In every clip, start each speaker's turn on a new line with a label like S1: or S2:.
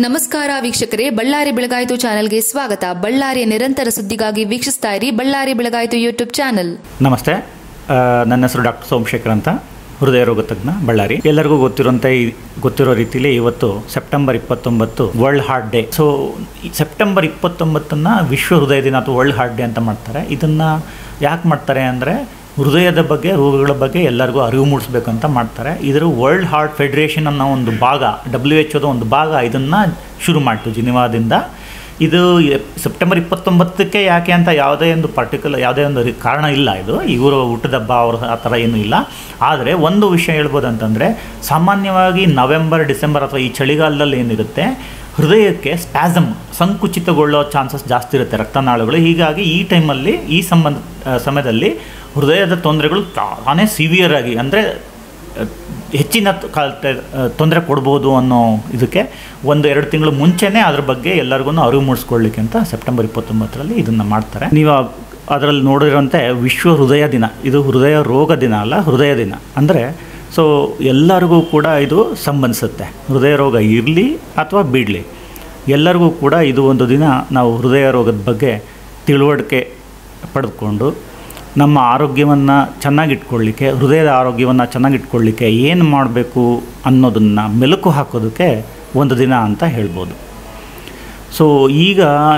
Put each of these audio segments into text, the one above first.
S1: ನಮಸ್ಕಾರ ವೀಕ್ಷಕರೇ ಬಳ್ಳಾರಿ ಬೆಳಗಾಯಿತು ಚಾನೆಲ್ಗೆ ಸ್ವಾಗತ ಬಳ್ಳಾರಿಯ ನಿರಂತರ ಸುದ್ದಿಗಾಗಿ ವೀಕ್ಷಿಸ್ತಾ ಇರಿ ಬಳ್ಳಾರಿ ಬೆಳಗಾಯಿತು ಯೂಟ್ಯೂಬ್ ಚಾನೆಲ್
S2: ನಮಸ್ತೆ ಆ, ನನ್ನ ಹೆಸರು ಡಾಕ್ಟರ್ ಸೋಮಶೇಖರ್ ಅಂತ ಹೃದಯ ರೋಗ ತಜ್ಞ ಬಳ್ಳಾರಿ ಎಲ್ಲರಿಗೂ ಗೊತ್ತಿರುವಂತೆ ಈ- ಗೊತ್ತಿರೋ ರೀತಿಲಿ ಇವತ್ತು ಸೆಪ್ಟೆಂಬರ್ ಇಪ್ಪತ್ತೊಂಬತ್ತು world heart day so September ಇಪ್ಪತ್ತೊಂಬತ್ತನ್ನ ವಿಶ್ವ ಹೃದಯ ದಿನ ಅಥವಾ ವರ್ಲ್ಡ್ ಹಾರ್ಟ್ ಡೇ ಅಂತ ಮಾಡ್ತಾರೆ ಇದನ್ನು ಯಾಕೆ ಮಾಡ್ತಾರೆ ಅಂದರೆ ಹೃದಯದ ಬಗ್ಗೆ ರೋಗಗಳ ಬಗ್ಗೆ ಎಲ್ಲರಿಗೂ ಅರಿವು ಮೂಡಿಸ್ಬೇಕಂತ ಮಾಡ್ತಾರೆ ಇದರ ವರ್ಲ್ಡ್ ಹಾರ್ಟ್ ಫೆಡರೇಷನ್ ಅನ್ನೋ ಒಂದು ಭಾಗ ಡಬ್ಲ್ಯೂ ಎಚ್ ಒದ ಒಂದು ಭಾಗ ಇದನ್ನು ಶುರು ಮಾಡ್ತು ಜಿನಿವಾದಿಂದ ಇದು ಎ- ಸೆಪ್ಟೆಂಬರ್ ಇಪ್ಪತ್ತೊಂಬತ್ತಕ್ಕೆ ಯಾಕೆ ಅಂತ ಯಾವುದೇ ಒಂದು ಪರ್ಟಿಕ್ಯುಲರ್ ಯಾವುದೇ ಒಂದು ರಿ- ಕಾರಣ ಇಲ್ಲ ಇದು ಇವರು ಹುಟ್ಟದಬ್ಬ ಅವರು ಆ ಥರ ಏನೂ ಇಲ್ಲ ಆದರೆ ಒಂದು ವಿಷಯ ಹೇಳ್ಬೋದು ಅಂತಂದರೆ ಸಾಮಾನ್ಯವಾಗಿ ನವೆಂಬರ್ ಡಿಸೆಂಬರ್ ಅಥವಾ ಈ ಚಳಿಗಾಲದಲ್ಲಿ ಏನಿರುತ್ತೆ ಹೃದಯಕ್ಕೆ ಸ್ಪ್ಯಾಸಮ್ ಸಂಕುಚಿತಗೊಳ್ಳೋ ಚಾನ್ಸಸ್ ಜಾಸ್ತಿ ಇರುತ್ತೆ ರಕ್ತನಾಳಗಳು ಹೀಗಾಗಿ ಈ ಟೈಮಲ್ಲಿ ಈ ಸಂಬಂಧ ಆ, ಸಮಯದಲ್ಲಿ ಹೃದಯದ ತೊಂದರೆಗಳು ತಾನೇ ಸಿವಿಯರ್ ಆಗಿ ಅಂದರೆ ಹೆಚ್ಚಿನ ತೊಂದರೆ ಕೊಡ್ಬೋದು ಅನ್ನೋ ಇದಕ್ಕೆ ಒಂದು ಎರಡು ತಿಂಗಳು ಮುಂಚೆನೇ ಅದ್ರ ಬಗ್ಗೆ ಎಲ್ಲರಿಗೂ ಅರಿವು ಮೂಡಿಸ್ಕೊಳ್ಳಿಕ್ಕೆ ಅಂತ ಸೆಪ್ಟೆಂಬರ್ ಇಪ್ಪತ್ತೊಂಬತ್ತರಲ್ಲಿ ಇದನ್ನು ಮಾಡ್ತಾರೆ ನೀವು ಅದರಲ್ಲಿ ನೋಡಿರೋಂತೆ ವಿಶ್ವ ಹೃದಯ ದಿನ ಇದು ಹೃದಯ ರೋಗ ದಿನ ಅಲ್ಲ ಹೃದಯ ದಿನ ಅಂದರೆ ಸೊ ಎಲ್ಲರಿಗೂ ಕೂಡ ಇದು ಸಂಬಂಧಿಸುತ್ತೆ ಹೃದಯ ರೋಗ ಇರಲಿ ಅಥವಾ ಬಿಡಲಿ ಎಲ್ಲರಿಗೂ ಕೂಡ ಇದು ಒಂದು ದಿನ ನಾವು ಹೃದಯ ರೋಗದ ಬಗ್ಗೆ ತಿಳುವಳಿಕೆ ಪಡೆದುಕೊಂಡು ನಮ್ಮ ಆರೋಗ್ಯವನ್ನು ಚೆನ್ನಾಗಿಟ್ಕೊಳ್ಳಿಕ್ಕೆ ಹೃದಯದ ಆರೋಗ್ಯವನ್ನು ಚೆನ್ನಾಗಿಟ್ಕೊಳ್ಳಿಕ್ಕೆ ಏನು ಮಾಡಬೇಕು ಅನ್ನೋದನ್ನು ಮೆಲುಕು ಹಾಕೋದಕ್ಕೆ ಒಂದು ದಿನ ಅಂತ ಹೇಳ್ಬೋದು ಸೊ ಈಗ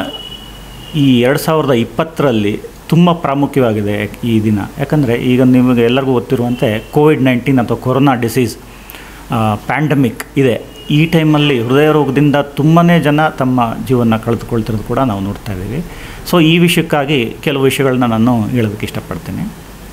S2: ಈ ಎರಡು ಸಾವಿರದ ಇಪ್ಪತ್ತರಲ್ಲಿ ತುಂಬ ಪ್ರಾಮುಖ್ಯವಾಗಿದೆ ಈ ದಿನ ಯಾಕಂದರೆ ಈಗ ನಿಮಗೆ ಎಲ್ಲರಿಗೂ ಗೊತ್ತಿರುವಂತೆ ಕೋವಿಡ್ ನೈನ್ಟೀನ್ ಅಥವಾ ಕೊರೋನಾ ಡಿಸೀಸ್ ಪ್ಯಾಂಡಮಿಕ್ ಇದೆ ಈ ಟೈಮಲ್ಲಿ ಹೃದಯ ರೋಗದಿಂದ ತುಂಬಾ ಜನ ತಮ್ಮ ಜೀವನ ಕಳೆದುಕೊಳ್ತಿರೋದು ಕೂಡ ನಾವು ನೋಡ್ತಾ ಇದ್ದೀವಿ ಸೊ ಈ ವಿಷಯಕ್ಕಾಗಿ ಕೆಲವು ವಿಷಯಗಳನ್ನ ನಾನು ಹೇಳೋದಕ್ಕೆ ಇಷ್ಟಪಡ್ತೀನಿ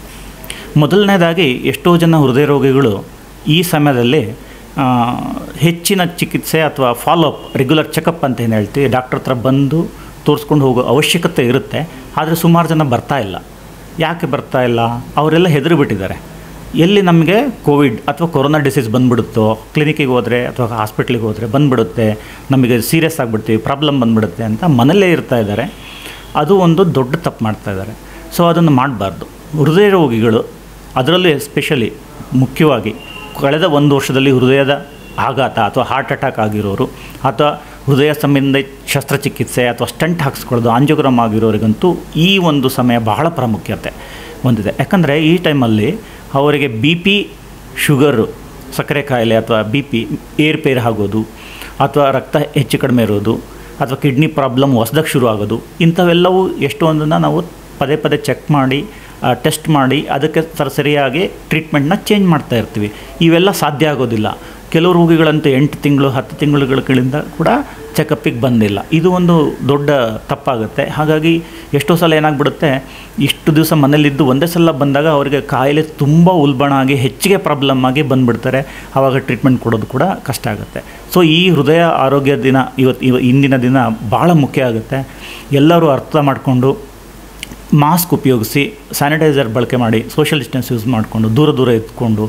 S2: ಮೊದಲನೇದಾಗಿ ಎಷ್ಟೋ ಜನ ಹೃದಯ ರೋಗಿಗಳು ಈ ಸಮಯದಲ್ಲಿ ಆ, ಹೆಚ್ಚಿನ ಚಿಕಿತ್ಸೆ ಅಥವಾ ಫಾಲೋಅಪ್ ರೆಗ್ಯುಲರ್ ಚೆಕಪ್ ಅಂತ ಏನು ಹೇಳ್ತೀವಿ ಡಾಕ್ಟ್ರ್ ಹತ್ರ ಬಂದು ತೋರಿಸ್ಕೊಂಡು ಹೋಗೋ ಅವಶ್ಯಕತೆ ಇರುತ್ತೆ ಆದರೆ ಸುಮಾರು ಜನ ಬರ್ತಾ ಇಲ್ಲ ಯಾಕೆ ಬರ್ತಾ ಇಲ್ಲ ಅವರೆಲ್ಲ ಹೆದರು ಬಿಟ್ಟಿದ್ದಾರೆ ಎಲ್ಲಿ ನಮಗೆ ಕೋವಿಡ್ ಅಥವಾ ಕೊರೋನಾ ಡಿಸೀಸ್ ಬಂದ್ಬಿಡುತ್ತೋ ಕ್ಲಿನಿಕ್ಕಿಗೆ ಹೋದರೆ ಅಥವಾ ಹಾಸ್ಪಿಟ್ಲಿಗೆ ಹೋದರೆ ಬಂದ್ಬಿಡುತ್ತೆ ನಮಗೆ ಸೀರಿಯಸ್ ಆಗಿಬಿಡ್ತೀವಿ ಪ್ರಾಬ್ಲಮ್ ಬಂದ್ಬಿಡುತ್ತೆ ಅಂತ ಮನೇಲೇ ಇರ್ತಾ ಇದ್ದಾರೆ ಅದು ಒಂದು ದೊಡ್ಡ ತಪ್ಪು ಮಾಡ್ತಾ ಇದ್ದಾರೆ ಸೊ ಅದನ್ನು ಮಾಡಬಾರ್ದು ಹೃದಯ ರೋಗಿಗಳು ಅದರಲ್ಲೂ ಎಸ್ಪೆಷಲಿ ಮುಖ್ಯವಾಗಿ ಕಳೆದ ಒಂದು ವರ್ಷದಲ್ಲಿ ಹೃದಯದ ಆಘಾತ ಅಥವಾ ಹಾರ್ಟ್ ಅಟ್ಯಾಕ್ ಆಗಿರೋರು ಅಥವಾ ಹೃದಯ ಸಂಬಂಧ ಶಸ್ತ್ರಚಿಕಿತ್ಸೆ ಅಥವಾ ಸ್ಟಂಟ್ ಹಾಕ್ಸ್ಕೊಳ್ಳೋದು ಆಂಜಿಯೋಗ್ರಾಮ್ ಆಗಿರೋರಿಗಂತೂ ಈ ಒಂದು ಸಮಯ ಬಹಳ ಪ್ರಾಮುಖ್ಯತೆ ಹೊಂದಿದೆ ಯಾಕಂದರೆ ಈ ಟೈಮಲ್ಲಿ ಅವರಿಗೆ ಬಿ ಪಿ ಶುಗರು ಸಕ್ಕರೆ ಕಾಯಿಲೆ ಅಥವಾ ಬಿ ಪಿ ಏರ್ಪೇರ್ ಆಗೋದು ಅಥವಾ ರಕ್ತ ಹೆಚ್ಚು ಕಡಿಮೆ ಇರೋದು ಅಥವಾ ಕಿಡ್ನಿ ಪ್ರಾಬ್ಲಮ್ ಹೊಸ್ದಾಗಿ ಶುರು ಆಗೋದು ಇಂಥವೆಲ್ಲವೂ ಎಷ್ಟೊಂದನ್ನು ನಾವು ಪದೇ ಪದೇ ಚೆಕ್ ಮಾಡಿ ಟೆಸ್ಟ್ ಮಾಡಿ ಅದಕ್ಕೆ ಸರ ಸರಿಯಾಗಿ ಟ್ರೀಟ್ಮೆಂಟ್ನ ಚೇಂಜ್ ಮಾಡ್ತಾ ಇರ್ತೀವಿ ಇವೆಲ್ಲ ಸಾಧ್ಯ ಆಗೋದಿಲ್ಲ ಕೆಲವು ರೋಗಿಗಳಂತೂ ಎಂಟು ತಿಂಗಳು ಹತ್ತು ತಿಂಗಳುಗಳಿಂದ ಕೂಡ ಚೆಕಪ್ಪಿಗೆ ಬಂದಿಲ್ಲ ಇದು ಒಂದು ದೊಡ್ಡ ತಪ್ಪಾಗುತ್ತೆ ಹಾಗಾಗಿ ಎಷ್ಟೋ ಸಲ ಏನಾಗ್ಬಿಡುತ್ತೆ ಇಷ್ಟು ದಿವಸ ಮನೇಲಿದ್ದು ಒಂದೇ ಸಲ ಬಂದಾಗ ಅವರಿಗೆ ಕಾಯಿಲೆ ತುಂಬ ಉಲ್ಬಣ ಆಗಿ ಹೆಚ್ಚಿಗೆ ಪ್ರಾಬ್ಲಮ್ ಆಗಿ ಬಂದುಬಿಡ್ತಾರೆ ಆವಾಗ ಟ್ರೀಟ್ಮೆಂಟ್ ಕೊಡೋದು ಕೂಡ ಕಷ್ಟ ಆಗುತ್ತೆ ಸೊ ಈ ಹೃದಯ ಆರೋಗ್ಯ ದಿನ ಇವತ್ತು ಇವ ಇಂದಿನ ದಿನ ಭಾಳ ಮುಖ್ಯ ಆಗುತ್ತೆ ಎಲ್ಲರೂ ಅರ್ಥ ಮಾಡಿಕೊಂಡು ಮಾಸ್ಕ್ ಉಪಯೋಗಿಸಿ ಸ್ಯಾನಿಟೈಸರ್ ಬಳಕೆ ಮಾಡಿ ಸೋಷಿಯಲ್ ಡಿಸ್ಟೆನ್ಸ್ ಯೂಸ್ ಮಾಡಿಕೊಂಡು ದೂರ ದೂರ ಇದ್ಕೊಂಡು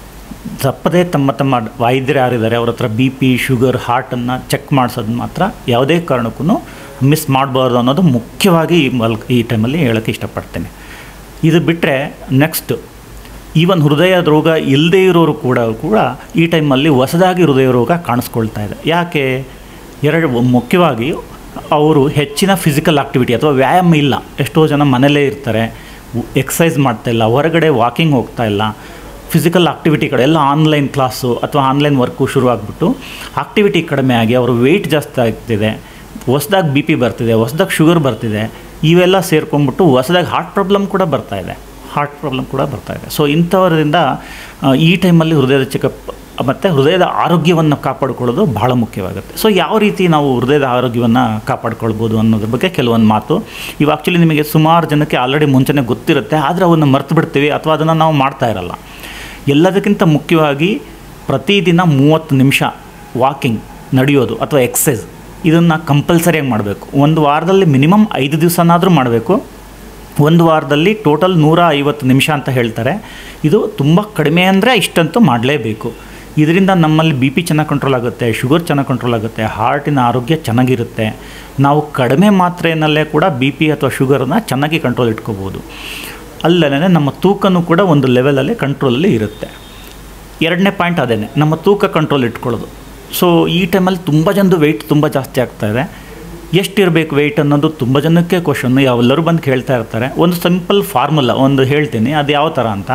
S2: ತಪ್ಪದೇ ತಮ್ಮ ತಮ್ಮ ವೈದ್ಯರು ಯಾರಿದ್ದಾರೆ ಅವ್ರ ಹತ್ರ ಬಿ ಪಿ ಶುಗರ್ ಹಾರ್ಟನ್ನು ಚೆಕ್ ಮಾಡಿಸೋದು ಮಾತ್ರ ಯಾವುದೇ ಕಾರಣಕ್ಕೂ ಮಿಸ್ ಮಾಡಬಾರ್ದು ಅನ್ನೋದು ಮುಖ್ಯವಾಗಿ ಈ ಮಲ್ ಈ ಟೈಮಲ್ಲಿ ಹೇಳೋಕ್ಕೆ ಇಷ್ಟಪಡ್ತೇನೆ ಇದು ಬಿಟ್ಟರೆ ನೆಕ್ಸ್ಟ್ ಈವನ್ ಹೃದಯ ರೋಗ ಇಲ್ಲದೇ ಇರೋರು ಕೂಡ ಕೂಡ ಈ ಟೈಮಲ್ಲಿ ಹೊಸದಾಗಿ ಹೃದಯ ರೋಗ ಕಾಣಿಸ್ಕೊಳ್ತಾ ಇದೆ ಯಾಕೆ ಎರಡು ಮುಖ್ಯವಾಗಿ ಅವರು ಹೆಚ್ಚಿನ ಫಿಸಿಕಲ್ ಆಕ್ಟಿವಿಟಿ ಅಥವಾ ವ್ಯಾಯಾಮ ಇಲ್ಲ ಎಷ್ಟೋ ಜನ ಮನೇಲೇ ಇರ್ತಾರೆ ಎಕ್ಸಸೈಸ್ ಮಾಡ್ತಾ ಇಲ್ಲ ಹೊರಗಡೆ ವಾಕಿಂಗ್ ಹೋಗ್ತಾ ಇಲ್ಲ ಫಿಸಿಕಲ್ ಆಕ್ಟಿವಿಟಿ ಕಡೆ ಎಲ್ಲ ಆನ್ಲೈನ್ ಕ್ಲಾಸು ಅಥವಾ ಆನ್ಲೈನ್ ವರ್ಕು ಶುರು ಆಗಿಬಿಟ್ಟು ಆಕ್ಟಿವಿಟಿ ಕಡಿಮೆ ಆಗಿ ಅವರು ವೆಯ್ಟ್ ಜಾಸ್ತಿ ಆಗ್ತಿದೆ ಹೊಸ್ದಾಗಿ ಬಿ ಪಿ ಬರ್ತಿದೆ ಹೊಸ್ದಾಗಿ ಶುಗರ್ ಬರ್ತಿದೆ ಇವೆಲ್ಲ ಸೇರ್ಕೊಂಡ್ಬಿಟ್ಟು ಹೊಸದಾಗಿ ಹಾರ್ಟ್ ಪ್ರಾಬ್ಲಮ್ ಕೂಡ ಬರ್ತಾ ಇದೆ ಹಾರ್ಟ್ ಪ್ರಾಬ್ಲಮ್ ಕೂಡ ಬರ್ತಾ ಇದೆ ಸೊ ಇಂಥವರಿಂದ ಆ, ಈ ಟೈಮಲ್ಲಿ ಹೃದಯದ ಚೆಕಪ್ ಮತ್ತು ಹೃದಯದ ಆರೋಗ್ಯವನ್ನು ಕಾಪಾಡಿಕೊಳ್ಳೋದು ಬಹಳ ಮುಖ್ಯವಾಗುತ್ತೆ ಸೊ ಯಾವ ರೀತಿ ನಾವು ಹೃದಯದ ಆರೋಗ್ಯವನ್ನು ಕಾಪಾಡ್ಕೊಳ್ಬೋದು ಅನ್ನೋದ್ರ ಬಗ್ಗೆ ಕೆಲವೊಂದು ಮಾತು ಇವು ಆ್ಯಕ್ಚುಲಿ ನಿಮಗೆ ಸುಮಾರು ಜನಕ್ಕೆ ಆಲ್ರೆಡಿ ಮುಂಚೆನೇ ಗೊತ್ತಿರುತ್ತೆ ಆದರೆ ಅವನ್ನು ಮರ್ತು ಬಿಡ್ತೀವಿ ಅಥವಾ ಅದನ್ನು ನಾವು ಮಾಡ್ತಾ ಇರಲ್ಲ ಎಲ್ಲದಕ್ಕಿಂತ ಮುಖ್ಯವಾಗಿ ಪ್ರತಿದಿನ ಮೂವತ್ತು ನಿಮಿಷ ವಾಕಿಂಗ್ ನಡೆಯೋದು ಅಥವಾ ಎಕ್ಸಸೈಸ್ ಇದನ್ನು ಕಂಪಲ್ಸರಿಯಾಗಿ ಮಾಡಬೇಕು ಒಂದು ವಾರದಲ್ಲಿ ಮಿನಿಮಮ್ ಐದು ದಿವಸನಾದರೂ ಮಾಡಬೇಕು ಒಂದು ವಾರದಲ್ಲಿ ಟೋಟಲ್ ನೂರ ಐವತ್ತು ನಿಮಿಷ ಅಂತ ಹೇಳ್ತಾರೆ ಇದು ತುಂಬ ಕಡಿಮೆ ಅಂದರೆ ಇಷ್ಟಂತೂ ಮಾಡಲೇಬೇಕು ಇದರಿಂದ ನಮ್ಮಲ್ಲಿ ಬಿ ಪಿ ಚೆನ್ನಾಗಿ ಕಂಟ್ರೋಲ್ ಆಗುತ್ತೆ ಶುಗರ್ ಚೆನ್ನಾಗಿ ಕಂಟ್ರೋಲ್ ಆಗುತ್ತೆ ಹಾರ್ಟಿನ ಆರೋಗ್ಯ ಚೆನ್ನಾಗಿರುತ್ತೆ ನಾವು ಕಡಿಮೆ ಮಾತ್ರೆಯಲ್ಲೇ ಕೂಡ ಬಿ ಪಿ ಅಥವಾ ಶುಗರನ್ನು ಚೆನ್ನಾಗಿ ಕಂಟ್ರೋಲ್ ಇಟ್ಕೋಬೋದು ಅಲ್ಲದೇ ನಮ್ಮ ತೂಕನೂ ಕೂಡ ಒಂದು ಲೆವೆಲಲ್ಲಿ ಕಂಟ್ರೋಲಲ್ಲಿ ಇರುತ್ತೆ ಎರಡನೇ ಪಾಯಿಂಟ್ ಅದೇನೆ ನಮ್ಮ ತೂಕ ಕಂಟ್ರೋಲ್ ಇಟ್ಕೊಳ್ಳೋದು ಸೊ ಈ ಟೈಮಲ್ಲಿ ತುಂಬ ಜನದು ವೆಯ್ಟ್ ತುಂಬ ಜಾಸ್ತಿ ಆಗ್ತಾ ಇದೆ ಎಷ್ಟಿರಬೇಕು ವೆಯ್ಟ್ ಅನ್ನೋದು ತುಂಬ ಜನಕ್ಕೆ ಕ್ವಶನ್ನು ಎಲ್ಲರೂ ಬಂದು ಕೇಳ್ತಾ ಇರ್ತಾರೆ ಒಂದು ಸಿಂಪಲ್ ಫಾರ್ಮುಲಾ ಒಂದು ಹೇಳ್ತೀನಿ ಅದು ಯಾವ ಥರ ಅಂತ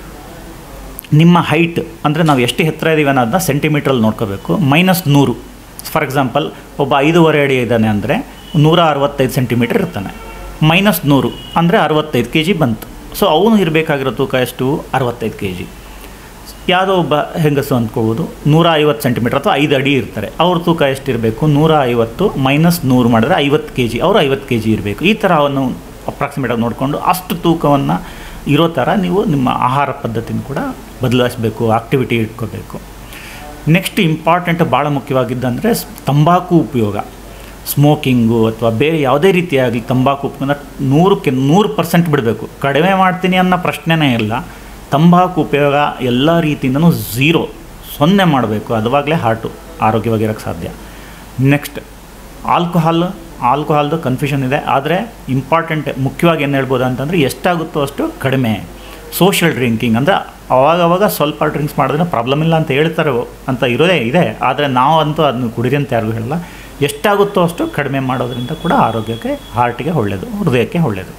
S2: ನಿಮ್ಮ ಹೈಟ್ ಅಂದರೆ ನಾವು ಎಷ್ಟು ಎತ್ತರ ಇದ್ದೀವಿ ಅನ್ನೋದನ್ನ ಸೆಂಟಿಮೀಟ್ರಲ್ಲಿ ನೋಡ್ಕೋಬೇಕು ಮೈನಸ್ ನೂರು ಫಾರ್ ಎಕ್ಸಾಂಪಲ್ ಒಬ್ಬ ಐದೂವರೆ ಅಡಿ ಇದ್ದಾನೆ ಅಂದರೆ ನೂರ ಅರವತ್ತೈದು ಸೆಂಟಿಮೀಟ್ರ್ ಇರ್ತಾನೆ ಮೈನಸ್ ನೂರು ಅಂದರೆ ಅರವತ್ತೈದು ಕೆ ಜಿ ಬಂತು ಸೊ ಅವನು ಇರಬೇಕಾಗಿರೋ ತೂಕ ಎಷ್ಟು ಅರವತ್ತೈದು ಕೆ ಜಿ ಯಾವುದೋ ಒಬ್ಬ ಹೆಂಗಸು ಅಂದ್ಕೋಬೋದು ನೂರ ಐವತ್ತು ಸೆಂಟಿಮೀಟ್ರ್ ಅಥವಾ ಐದು ಅಡಿ ಇರ್ತಾರೆ ಅವ್ರ ತೂಕ ಎಷ್ಟಿರಬೇಕು ನೂರ ಐವತ್ತು ಮೈನಸ್ ನೂರು ಮಾಡಿದ್ರೆ ಐವತ್ತು ಕೆ ಜಿ ಅವರು ಐವತ್ತು ಕೆ ಜಿ ಇರಬೇಕು ಈ ಥರ ಅವನ್ನು ಅಪ್ರಾಕ್ಸಿಮೇಟಾಗಿ ನೋಡಿಕೊಂಡು ಅಷ್ಟು ತೂಕವನ್ನು ಇರೋ ಥರ ನೀವು ನಿಮ್ಮ ಆಹಾರ ಪದ್ಧತಿನ ಕೂಡ ಬದಲಾಯಿಸಬೇಕು ಆಕ್ಟಿವಿಟಿ ಇಟ್ಕೋಬೇಕು ನೆಕ್ಸ್ಟ್ ಇಂಪಾರ್ಟೆಂಟ್ ಭಾಳ ಮುಖ್ಯವಾಗಿದ್ದಂದರೆ ತಂಬಾಕು ಉಪಯೋಗ ಸ್ಮೋಕಿಂಗು ಅಥವಾ ಬೇರೆ ಯಾವುದೇ ರೀತಿಯಾಗಲಿ ತಂಬಾಕು ಉಪಯೋಗ ನೂರಕ್ಕೆ ನೂರು ಪರ್ಸೆಂಟ್ ಬಿಡಬೇಕು ಕಡಿಮೆ ಮಾಡ್ತೀನಿ ಅನ್ನೋ ಪ್ರಶ್ನೆನೇ ಇಲ್ಲ ತಂಬಾಕು ಉಪಯೋಗ ಎಲ್ಲ ರೀತಿಯಿಂದನೂ ಝೀರೋ ಸೊನ್ನೆ ಮಾಡಬೇಕು ಅದುವಾಗಲೇ ಹಾರ್ಟು ಆರೋಗ್ಯವಾಗಿರೋಕ್ಕೆ ಸಾಧ್ಯ ನೆಕ್ಸ್ಟ್ ಆಲ್ಕೋಹಾಲ್ ಆಲ್ಕೋಹಾಲ್ದು ಕನ್ಫ್ಯೂಷನ್ ಇದೆ ಆದರೆ ಇಂಪಾರ್ಟೆಂಟ್ ಮುಖ್ಯವಾಗಿ ಏನು ಹೇಳ್ಬೋದು ಅಂತಂದರೆ ಎಷ್ಟಾಗುತ್ತೋ ಅಷ್ಟು ಕಡಿಮೆ ಸೋಷಿಯಲ್ ಡ್ರಿಂಕಿಂಗ್ ಅಂದರೆ ಅವಾಗವಾಗ ಸ್ವಲ್ಪ ಡ್ರಿಂಕ್ಸ್ ಮಾಡಿದ್ರೆ ಪ್ರಾಬ್ಲಮ್ ಇಲ್ಲ ಅಂತ ಹೇಳ್ತಾರೆ ಅಂತ ಇರೋದೇ ಇದೆ ಆದರೆ ನಾವು ಅಂತೂ ಅದನ್ನು ಕುಡಿರಿ ಅಂತ ಯಾರಿಗೂ ಹೇಳಲ್ಲ ಎಷ್ಟಾಗುತ್ತೋ ಅಷ್ಟು ಕಡಿಮೆ ಮಾಡೋದ್ರಿಂದ ಕೂಡ ಆರೋಗ್ಯಕ್ಕೆ ಹಾರ್ಟಿಗೆ ಒಳ್ಳೆಯದು ಹೃದಯಕ್ಕೆ ಒಳ್ಳೆಯದು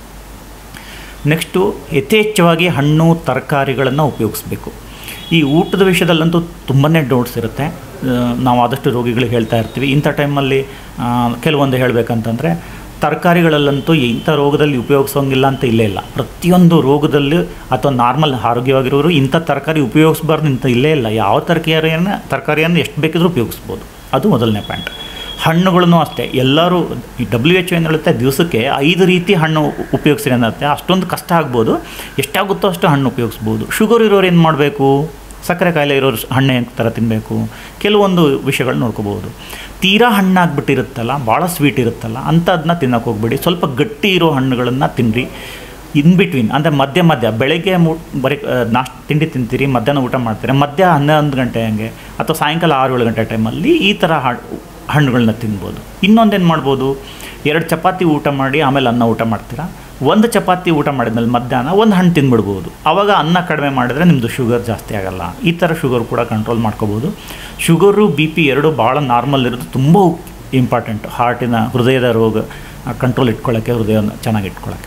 S2: ನೆಕ್ಸ್ಟು ಯಥೇಚ್ಛವಾಗಿ ಹಣ್ಣು ತರಕಾರಿಗಳನ್ನು ಉಪಯೋಗಿಸ್ಬೇಕು ಈ ಊಟದ ವಿಷಯದಲ್ಲಂತೂ ತುಂಬಾ ಡೌಟ್ಸ್ ಇರುತ್ತೆ ಆ, ನಾವು ಆದಷ್ಟು ರೋಗಿಗಳಿಗೆ ಹೇಳ್ತಾ ಇರ್ತೀವಿ ಇಂಥ ಟೈಮಲ್ಲಿ ಆ, ಕೆಲವೊಂದು ಹೇಳಬೇಕಂತಂದರೆ ತರಕಾರಿಗಳಲ್ಲಂತೂ ಇಂಥ ರೋಗದಲ್ಲಿ ಉಪಯೋಗಿಸೋಂಗಿಲ್ಲ ಅಂತ ಇಲ್ಲೇ ಇಲ್ಲ ಪ್ರತಿಯೊಂದು ರೋಗದಲ್ಲಿ ಅಥವಾ ನಾರ್ಮಲ್ ಆರೋಗ್ಯವಾಗಿರೋರು ಇಂಥ ತರಕಾರಿ ಉಪಯೋಗಿಸ್ಬಾರ್ದು ಇಂಥ ಇಲ್ಲೇ ಇಲ್ಲ ಯಾವ ತರಕಾರಿಯನ್ನು ತರಕಾರಿಯನ್ನು ಎಷ್ಟು ಬೇಕಿದ್ರೂ ಉಪಯೋಗಿಸ್ಬೋದು ಅದು ಮೊದಲನೇ ಪಾಯಿಂಟ್ ಹಣ್ಣುಗಳನ್ನು ಅಷ್ಟೇ ಎಲ್ಲರೂ ಡಬ್ಲ್ಯೂ ಎಚ್ ಏನು ಹೇಳುತ್ತೆ ದಿವಸಕ್ಕೆ ಐದು ರೀತಿ ಹಣ್ಣು ಉಪಯೋಗಿಸ್ರಿ ಅನ್ನತ್ತೆ ಅಷ್ಟೊಂದು ಕಷ್ಟ ಆಗ್ಬೋದು ಎಷ್ಟಾಗುತ್ತೋ ಅಷ್ಟು ಹಣ್ಣು ಉಪಯೋಗಿಸ್ಬೋದು ಶುಗರ್ ಇರೋರು ಏನು ಮಾಡಬೇಕು ಸಕ್ಕರೆ ಕಾಯಿಲೆ ಇರೋರು ಹಣ್ಣೆ ಥರ ತಿನ್ನಬೇಕು ಕೆಲವೊಂದು ವಿಷಯಗಳು ನೋಡ್ಕೋಬೋದು ತೀರಾ ಹಣ್ಣಾಗ್ಬಿಟ್ಟಿರುತ್ತಲ್ಲ ಭಾಳ ಸ್ವೀಟ್ ಇರುತ್ತಲ್ಲ ಅಂಥದನ್ನ ತಿನ್ನೋಕೆ ಹೋಗ್ಬೇಡಿ ಸ್ವಲ್ಪ ಗಟ್ಟಿ ಇರೋ ಹಣ್ಣುಗಳನ್ನು ತಿನ್ನಿರಿ ಇನ್ ಬಿಟ್ವೀನ್ ಅಂದರೆ ಮಧ್ಯ ಮಧ್ಯ ಬೆಳಗ್ಗೆ ಮು ಬರೀ ನಾಷ್ಟ ತಿಂಡಿ ತಿಂತೀರಿ ಮಧ್ಯಾಹ್ನ ಊಟ ಮಾಡ್ತೀರಿ ಮಧ್ಯ ಹನ್ನೊಂದು ಗಂಟೆ ಹಂಗೆ ಅಥವಾ ಸಾಯಂಕಾಲ ಆರು ಏಳು ಗಂಟೆ ಟೈಮಲ್ಲಿ ಈ ಥರ ಹಣ್ಣುಗಳನ್ನ ತಿನ್ಬೋದು ಇನ್ನೊಂದೇನು ಮಾಡ್ಬೋದು ಎರಡು ಚಪಾತಿ ಊಟ ಮಾಡಿ ಆಮೇಲೆ ಅನ್ನ ಊಟ ಮಾಡ್ತೀರಾ ಒಂದು ಚಪಾತಿ ಊಟ ಮಾಡಿದ್ಮೇಲೆ ಮಧ್ಯಾಹ್ನ ಒಂದು ಹಣ್ಣು ತಿಂದ್ಬಿಡ್ಬೋದು ಆವಾಗ ಅನ್ನ ಕಡಿಮೆ ಮಾಡಿದ್ರೆ ನಿಮ್ಮದು ಶುಗರ್ ಜಾಸ್ತಿ ಆಗಲ್ಲ ಈ ಥರ ಶುಗರ್ ಕೂಡ ಕಂಟ್ರೋಲ್ ಮಾಡ್ಕೋಬೋದು ಶುಗರು ಬಿ ಪಿ ಎರಡು ಭಾಳ ನಾರ್ಮಲ್ ಇರೋದು ತುಂಬ ಇಂಪಾರ್ಟೆಂಟ್ ಹಾರ್ಟಿನ ಹೃದಯದ ರೋಗ ಕಂಟ್ರೋಲ್ ಇಟ್ಕೊಳ್ಳೋಕ್ಕೆ ಹೃದಯನ ಚೆನ್ನಾಗಿ ಇಟ್ಕೊಳ್ಳೋಕ್ಕೆ